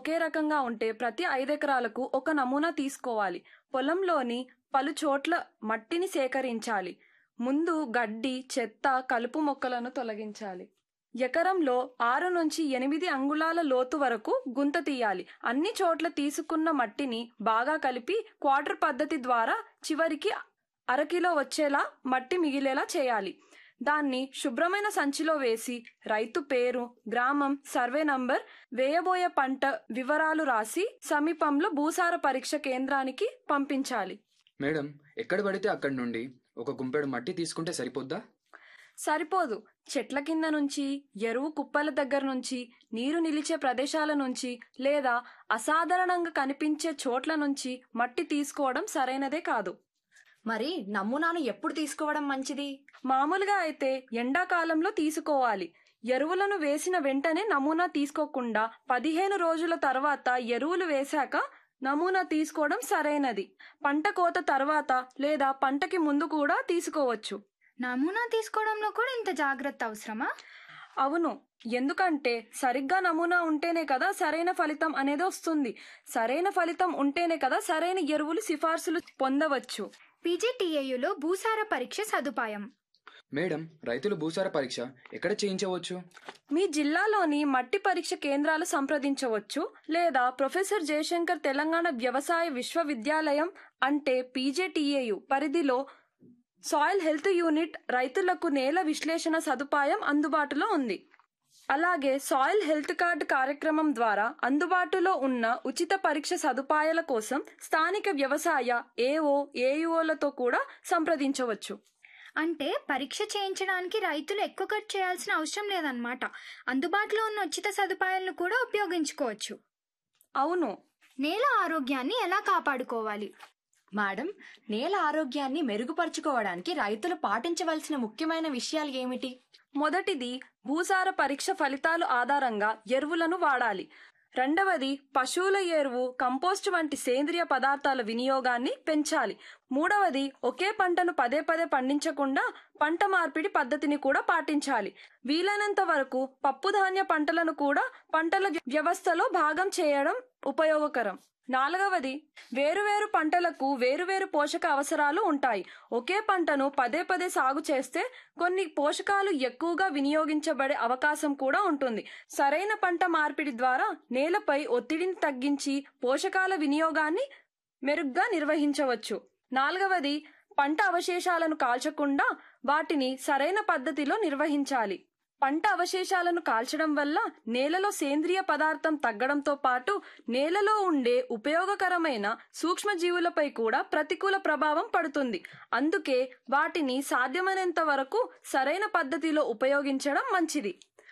ఒకే రకంగా ఉంటే ప్రతి ఐదెకరాలకు ఒక నమూనా తీసుకోవాలి పొలంలోని పలు చోట్ల మట్టిని సేకరించాలి ముందు గడ్డి చెత్త కలుపు మొక్కలను తొలగించాలి ఎకరంలో ఆరు నుంచి ఎనిమిది అంగుళాల లోతు వరకు గుంత తీయాలి అన్ని చోట్ల తీసుకున్న మట్టిని బాగా కలిపి క్వార్టర్ పద్ధతి ద్వారా చివరికి అరకిలో వచ్చేలా మట్టి మిగిలేలా చేయాలి దాన్ని శుభ్రమైన సంచిలో వేసి రైతు పేరు గ్రామం సర్వే నంబర్ వేయబోయే పంట వివరాలు రాసి సమీపంలో భూసార పరీక్ష కేంద్రానికి పంపించాలి మేడం ఎక్కడ పడితే అక్కడి నుండి ఒక గుంపెడు మట్టి తీసుకుంటే సరిపోద్దా సరిపోదు చెట్ల కింద నుంచి ఎరువు కుప్పల దగ్గర నుంచి నీరు నిలిచే ప్రదేశాల నుంచి లేదా అసాధారణంగా కనిపించే చోట్ల నుంచి మట్టి తీసుకోవడం సరైనదే కాదు మరి నమూనాను ఎప్పుడు తీసుకోవడం మంచిది మామూలుగా అయితే ఎండాకాలంలో తీసుకోవాలి ఎరువులను వేసిన వెంటనే నమూనా తీసుకోకుండా పదిహేను రోజుల తర్వాత ఎరువులు వేశాక నమూనా తీసుకోవడం సరైనది పంట కోత తర్వాత లేదా పంటకి ముందు కూడా తీసుకోవచ్చు నమూనా తీసుకోవడంలో కూడా ఇంత జాగ్రత్త అవసరమా అవును ఎందుకంటే సరిగ్గా నమూనా ఉంటేనే కదా సరైన ఫలితం అనేది వస్తుంది సరైన ఫలితం ఉంటేనే కదా సరైన ఎరువులు సిఫార్సులు పొందవచ్చు పీజీటీఏయులో భూసార పరీక్ష సదుపాయం మేడం రైతులు భూసార పరీక్ష ఎక్కడ చేయించవచ్చు మీ జిల్లాలోని మట్టి పరీక్ష కేంద్రాలు సంప్రదించవచ్చు లేదా ప్రొఫెసర్ జయశంకర్ తెలంగాణ వ్యవసాయ విశ్వవిద్యాలయం అంటే పీజేటీఏయు పరిధిలో సాయిల్ హెల్త్ యూనిట్ రైతులకు నేల విశ్లేషణ సదుపాయం అందుబాటులో ఉంది అలాగే సాయిల్ హెల్త్ కార్డ్ కార్యక్రమం ద్వారా అందుబాటులో ఉన్న ఉచిత పరీక్ష సదుపాయాల కోసం స్థానిక వ్యవసాయ ఏఓ ఏయుఓలతో కూడా సంప్రదించవచ్చు అంటే పరీక్ష చేయించడానికి రైతులు ఎక్కువ ఖర్చు చేయాల్సిన అవసరం లేదన్నమాట అందుబాటులో ఉన్న ఉచిత సదుపాయాలను కూడా ఉపయోగించుకోవచ్చు అవును నేల ఆరోగ్యాన్ని ఎలా కాపాడుకోవాలి మేడం నేల ఆరోగ్యాన్ని మెరుగుపరుచుకోవడానికి రైతులు పాటించవలసిన ముఖ్యమైన విషయాలు ఏమిటి మొదటిది భూసార పరీక్ష ఫలితాలు ఆధారంగా ఎరువులను వాడాలి రెండవది పశువుల ఎరువు కంపోస్ట్ వంటి సేంద్రియ పదార్థాల వినియోగాన్ని పెంచాలి మూడవది ఒకే పంటను పదే పదే పండించకుండా పంట మార్పిడి పద్ధతిని కూడా పాటించాలి వీలైనంత వరకు పప్పుధాన్య పంటలను కూడా పంటల వ్యవస్థలో భాగం చేయడం ఉపయోగకరం నాలుగవది వేరువేరు పంటలకు వేరువేరు పోషక అవసరాలు ఉంటాయి ఒకే పంటను పదే పదే సాగు చేస్తే కొన్ని పోషకాలు ఎక్కువగా వినియోగించబడే అవకాశం కూడా ఉంటుంది సరైన పంట మార్పిడి ద్వారా నేలపై ఒత్తిడిని తగ్గించి పోషకాల వినియోగాన్ని మెరుగ్గా నిర్వహించవచ్చు నాలుగవది పంట అవశేషాలను కాల్చకుండా వాటిని సరైన పద్ధతిలో నిర్వహించాలి పంట అవశేషాలను కాల్చడం వల్ల నేలలో సేంద్రియ పదార్థం తగ్గడంతో పాటు నేలలో ఉండే ఉపయోగకరమైన సూక్ష్మజీవులపై కూడా ప్రతికూల ప్రభావం పడుతుంది అందుకే వాటిని సాధ్యమైనంత వరకు సరైన పద్ధతిలో ఉపయోగించడం మంచిది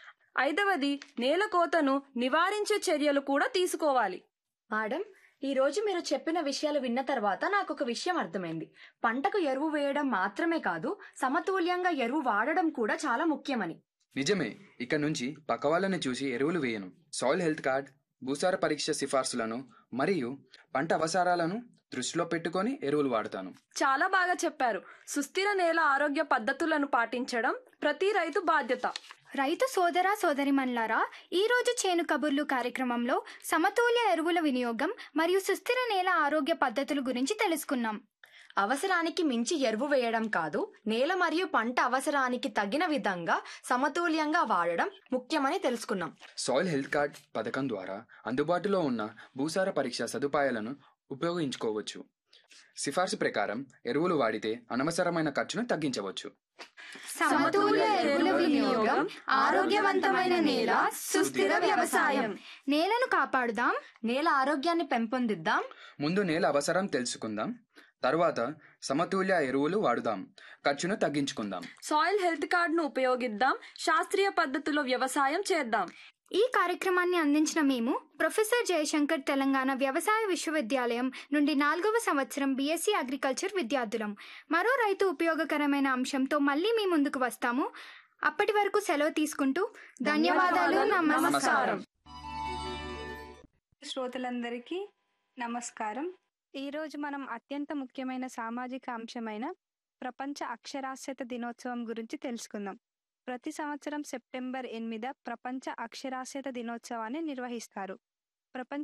ఐదవది నేల కోతను నివారించే చర్యలు కూడా తీసుకోవాలి మేడం ఈ రోజు మీరు చెప్పిన విషయాలు విన్న తర్వాత నాకు ఒక విషయం అర్థమైంది పంటకు ఎరువు వేయడం మాత్రమే కాదు సమతుల్యంగా ఎరువు వాడడం కూడా చాలా ముఖ్యమని నిజమే ఇక నుంచి పక్క వాళ్ళని చూసి ఎరువులు వేయను సాయిల్ హెల్త్ కార్డ్ భూసార పరీక్ష సిఫార్సులను మరియు పంట అవసరాలను దృష్టిలో పెట్టుకొని ఎరువులు వాడతాను చాలా బాగా చెప్పారు సుస్థిర నేల ఆరోగ్య పద్ధతులను పాటించడం ప్రతి రైతు బాధ్యత రైతు సోదర సోదరిమన్లారా ఈ రోజు చేను కబుర్లు కార్యక్రమంలో సమతుల్య ఎరువుల వినియోగం మరియు సుస్థిర నేల ఆరోగ్య పద్ధతుల గురించి తెలుసుకున్నాం అవసరానికి మించి ఎరువు వేయడం కాదు నేల మరియు పంట అవసరానికి తగిన విధంగా సమతుల్యంగా వాడడం ముఖ్యమని తెలుసుకున్నాం సాయిల్ హెల్త్ కార్డ్ పథకం ద్వారా అందుబాటులో ఉన్న భూసార పరీక్ష సదుపాయాలను ఉపయోగించుకోవచ్చు సిఫార్సు ప్రకారం ఎరువులు వాడితే అనవసరమైన ఖర్చును తగ్గించవచ్చు సమతుల్య ఎరువుల వినియోగం ఆరోగ్యవంతమైన నేల సుస్థిర వ్యవసాయం నేలను కాపాడుదాం నేల ఆరోగ్యాన్ని పెంపొందిద్దాం ముందు నేల అవసరం తెలుసుకుందాం తర్వాత సమతుల్య ఎరువులు వాడుదాం ఖర్చును తగ్గించుకుందాం సాయిల్ హెల్త్ కార్డును ఉపయోగిద్దాం శాస్త్రీయ పద్ధతిలో వ్యవసాయం చేద్దాం ఈ కార్యక్రమాన్ని అందించిన మేము ప్రొఫెసర్ జయశంకర్ తెలంగాణ వ్యవసాయ విశ్వవిద్యాలయం నుండి నాలుగవ సంవత్సరం బీఎస్సీ అగ్రికల్చర్ విద్యార్థులం మరో రైతు ఉపయోగకరమైన అంశంతో మళ్ళీ మీ ముందుకు వస్తాము అప్పటి వరకు సెలవు తీసుకుంటూ ధన్యవాదాలు నమస్కారం శ్రోతలందరికీ నమస్కారం ఈరోజు మనం అత్యంత ముఖ్యమైన సామాజిక అంశమైన ప్రపంచ అక్షరాస్యత దినోత్సవం గురించి తెలుసుకుందాం ప్రతి సంవత్సరం సెప్టెంబర్ ఎనిమిద ప్రపంచ అక్షరాస్యత దినోత్సవాన్ని నిర్వహిస్తారు ప్రపంచ